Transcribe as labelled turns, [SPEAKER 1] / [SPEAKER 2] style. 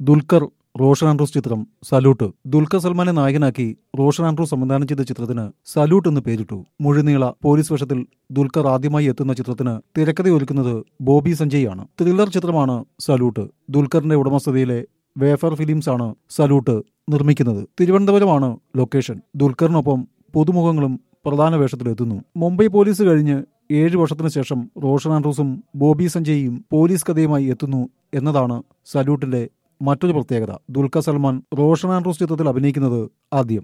[SPEAKER 1] ദുൽഖർ റോഷൻ ആൻഡ്രൂസ് ചിത്രം സല്യൂട്ട് ദുൽഖർ സൽമാനെ നായകനാക്കി റോഷൻ ആൻഡ്രൂസ് സംവിധാനം ചെയ്ത ചിത്രത്തിന് സല്യൂട്ട് എന്ന് പേരിട്ടു മുഴുനീള പോലീസ് വേഷത്തിൽ ദുൽഖർ ആദ്യമായി എത്തുന്ന ചിത്രത്തിന് തിരക്കഥയൊരുക്കുന്നത് ബോബി സഞ്ജയ് ആണ് ത്രില്ലർ ചിത്രമാണ് സല്യൂട്ട് ദുൽഖറിന്റെ ഉടമസ്ഥതയിലെ വേഫർ ഫിലിംസ് ആണ് സല്യൂട്ട് നിർമ്മിക്കുന്നത് തിരുവനന്തപുരമാണ് ലൊക്കേഷൻ ദുൽഖറിനൊപ്പം പുതുമുഖങ്ങളും പ്രധാന വേഷത്തിലെത്തുന്നു മുംബൈ പോലീസ് കഴിഞ്ഞ് ഏഴ് വർഷത്തിനു ശേഷം റോഷൻ ആൻഡ്രൂസും ബോബി സഞ്ജയും പോലീസ് കഥയുമായി എത്തുന്നു എന്നതാണ് സല്യൂട്ടിന്റെ മറ്റൊരു പ്രത്യേകത ദുൽഖർ സൽമാൻ റോഷൻ ആൻഡ്രൂസ് ചിത്രത്തിൽ അഭിനയിക്കുന്നത് ആദ്യം